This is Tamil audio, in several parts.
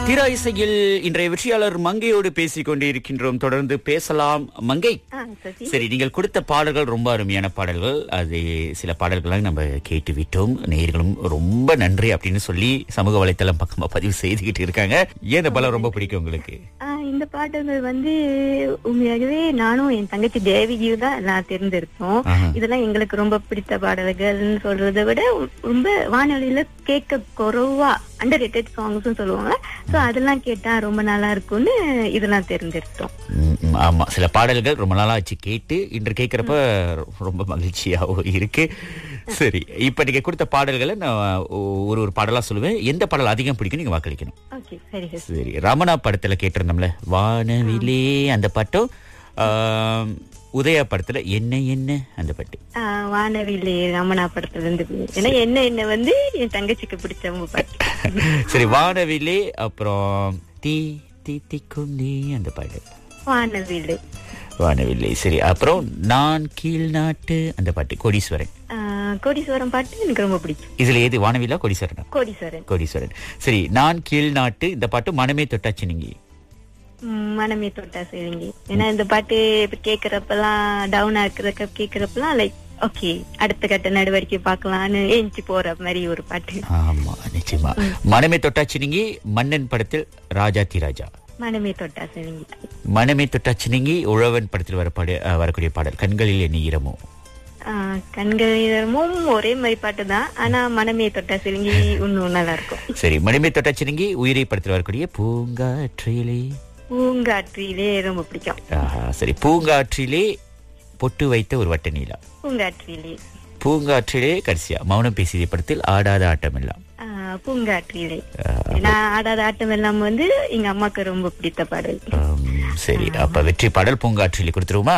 திரா இசையில் இன்றைய வெற்றியாளர் மங்கையோடு பேசிக் கொண்டிருக்கின்றோம் தொடர்ந்து பேசலாம் மங்கை ஆ, சசி சரி நீங்கள் கொடுத்த பாடல்கள் ரொம்ப அருமையான பாடல்கள் அது சில பாடல்களாக நம்ம கேட்டு விட்டோம் நேயர்களும் ரொம்ப நன்றி அப்படின்னு சொல்லி சமூக வலைத்தளம் பக்கமா பதிவு செய்துகிட்டு இருக்காங்க ஏன் இந்த பாடல் ரொம்ப பிடிக்கும் உங்களுக்கு ஆ, இந்த பாட்டுகள் வந்து உண்மையாகவே நானும் என் தங்கச்சி தேவிகியும் தான் நான் தேர்ந்தெடுத்தோம் ஆஹா. இதெல்லாம் எங்களுக்கு ரொம்ப பிடித்த பாடல்கள்னு சொல்றதை விட ரொம்ப வானொலியில கேட்க குறைவா அண்டர் ரேட்டட் சாங்ஸ் சொல்லுவாங்க சோ அதெல்லாம் கேட்டா ரொம்ப நல்லா இருக்கும்னு இதெல்லாம் தேர்ந்தெடுத்தோம் ம், ம், ஆமா சில பாடல்கள் ரொம்ப நாளா ஆச்சு கேட்டு இன்று கேட்கிறப்ப ரொம்ப மகிழ்ச்சியாகவும் இருக்கு சரி இப்ப நீங்க கொடுத்த பாடல்களை நான் ஒரு ஒரு பாடலா சொல்லுவேன் எந்த பாடல் அதிகம் பிடிக்கும் நீங்க வாக்களிக்கணும் ஓகே சரி சரி சரி ரமணா படத்துல கேட்டிருந்தோம்ல வானவிலே அந்த பாட்டும் ஆம், உதயா படத்துல என்ன என்ன அந்த பாட்டு ஆ, வானவில்லை ரமணா படத்துல இருந்து ஏன்னா என்ன என்ன வந்து என் தங்கச்சிக்கு பிடிச்ச பாட்டு சரி வானவிலே அப்புறம் தீ தீ திக்கும் நீ அந்த பாட்டு வானவில்லை வானவில்லை சரி அப்புறம் நான் கீழ் நாட்டு அந்த பாட்டு கோடீஸ்வரன் ஆ, கோடீஸ்வரம் பாட்டு எனக்கு ரொம்ப பிடிக்கும் இதுல எது வானவிலா கோடீஸ்வரனா கோடீஸ்வரன் கோடீஸ்வரன் சரி நான் கீழ் நாட்டு இந்த பாட்டு மனமே தொட்டாச்சு நீங்க ம், மனமே தொட்டா சரிங்க ஏன்னா இந்த பாட்டு இப்ப கேக்குறப்பெல்லாம் டவுனா இருக்கிறக்க கேக்குறப்பெல்லாம் லைக் ஓகே அடுத்த கட்ட நடவடிக்கை பார்க்கலாம்னு ஏஞ்சி போற மாதிரி ஒரு பாட்டு ஆமா நிச்சயமா மனமே தொட்டாச்சு நீங்க மன்னன் படத்தில் ராஜா தி ராஜா மனமே தொட்டா சரிங்க மனமே தொட்டாச்சு நீங்க உழவன் படத்தில் வர பாடு அஹ், வரக்கூடிய பாடல் கண்களில் என்ன ஈரமோ கண்களிடமும் ஒரே மாதிரி பாட்டு தான் ஆனா மனமே தொட்டா சரிங்கி இன்னும் நல்லா இருக்கும் சரி மனமே தொட்டாச்சு நீங்க உயிரை படத்தில் வரக்கூடிய பூங்காற்றிலே பூங்காற்றிலே ரொம்ப பிடிக்கும் ஆஹா, சரி பூங்காற்றிலே பொட்டு வைத்த ஒரு வட்ட நீலா பூங்காற்றிலே பூங்காற்றிலே கடைசியா மௌனம் பேசிய படத்தில் ஆடாத ஆட்டம் எல்லாம் ஆ, பூங்காற்றிலே ஏன்னா ஆடாத ஆட்டம் எல்லாம் வந்து எங்க அம்மாக்கு ரொம்ப பிடித்த பாடல் ஆம், சரி அப்ப வெற்றி பாடல் பூங்காற்றிலே கொடுத்துருவோமா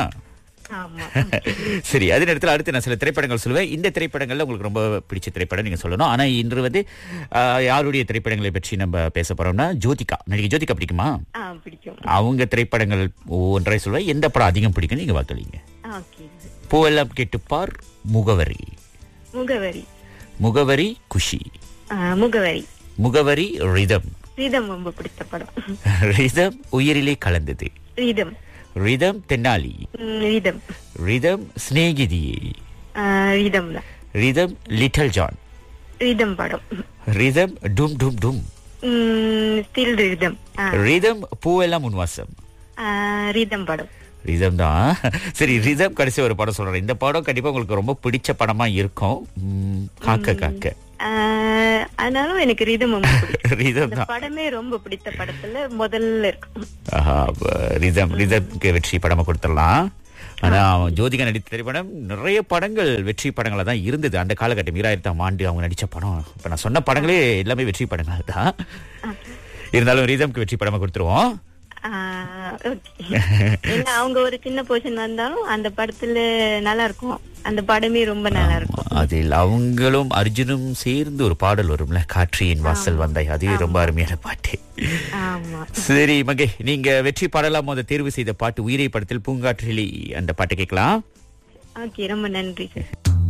ஆமா சரி அதே நேரத்தில் அடுத்து நான் சில திரைப்படங்கள் சொல்லுவேன் இந்த திரைப்படங்கள்ல உங்களுக்கு ரொம்ப பிடிச்ச திரைப்படம் நீங்க சொல்லணும் ஆனா இன்று வந்து ஆஹ், யாருடைய திரைப்படங்களை பற்றி நம்ம பேச போறோம்னா ஜோதிகா நடிகை ஜோதிகா பிடிக்குமா ஆ பிடிக்கும் அவங்க திரைப்படங்கள் ஒவ்வொன்றை சொல்லுவேன் எந்த படம் அதிகம் பிடிக்கும் நீங்க வாக்களிங்க ஓகே பூவெல்லாம் கேட்டுப்பார் முகவரி முகவரி முகவரி குஷி ஆ, முகவரி முகவரி ரிதம் ரீதம் ரொம்ப பிடித்த படம் ரிதம் உயிரிலே கலந்தது ரீதம் ரிதம் தென்னாலி ம், ரீதம் ரிதம் சிநேகிதியே ஆ, ரீதம் தான் ரிதம் லிட்டில் ஜான் ரீதம் படம் ரிதம் டும் டும் டும் ம், ஸ்டில் ரீதம் ஆ, ரிதம் பூவெல்லாம் உன்வாசம் ஆ, ரீதம் படம் ரிதம் தான் சரி ரிதம் கடைசி ஒரு படம் சொல்றேன் இந்த படம் கண்டிப்பா உங்களுக்கு ரொம்ப பிடிச்ச படமா இருக்கும் ம், காக்க காக்க ஆ, ஆனாலும் எனக்கு ரீதம் ரொம்ப பிடிக்கும் ரிதம் இந்த தான் படமே ரொம்ப பிடித்த படத்துல முதல்ல இருக்கும் ஆஹா, அப்ப ரிதம் ரிதம்க்கு வெற்றி படமா கொடுத்துடலாம் ஆனா அவன் ஜோதிகா நடித்த திரைப்படம் நிறைய படங்கள் வெற்றி படங்களா தான் இருந்தது அந்த காலகட்டம் ஈராயிரத்தாம் ஆண்டு அவங்க நடிச்ச படம் இப்ப நான் சொன்ன படங்களே எல்லாமே வெற்றி படங்கள் தான் இருந்தாலும் ரிதம்க்கு வெற்றி படமா கொடுத்துருவோம் ஆ, okay. ஏன்னா அவங்க ஒரு சின்ன போர்ஷன் வந்தாலும் அந்த படத்துல நல்லா இருக்கும் அந்த படமே ரொம்ப நல்லா இருக்கும் அதில் அவங்களும் அர்ஜுனும் சேர்ந்து ஒரு பாடல் வரும்ல காற்றியின் வாசல் வந்தாய் அது ரொம்ப அருமையான பாட்டு ஆமா சரி மகே நீங்க வெற்றி பாடலாம் முத தேர்வு செய்த பாட்டு உயிரை படத்தில் பூங்காற்றிலி அந்த பாட்டு கேட்கலாம் ஓகே ரொம்ப நன்றி சார்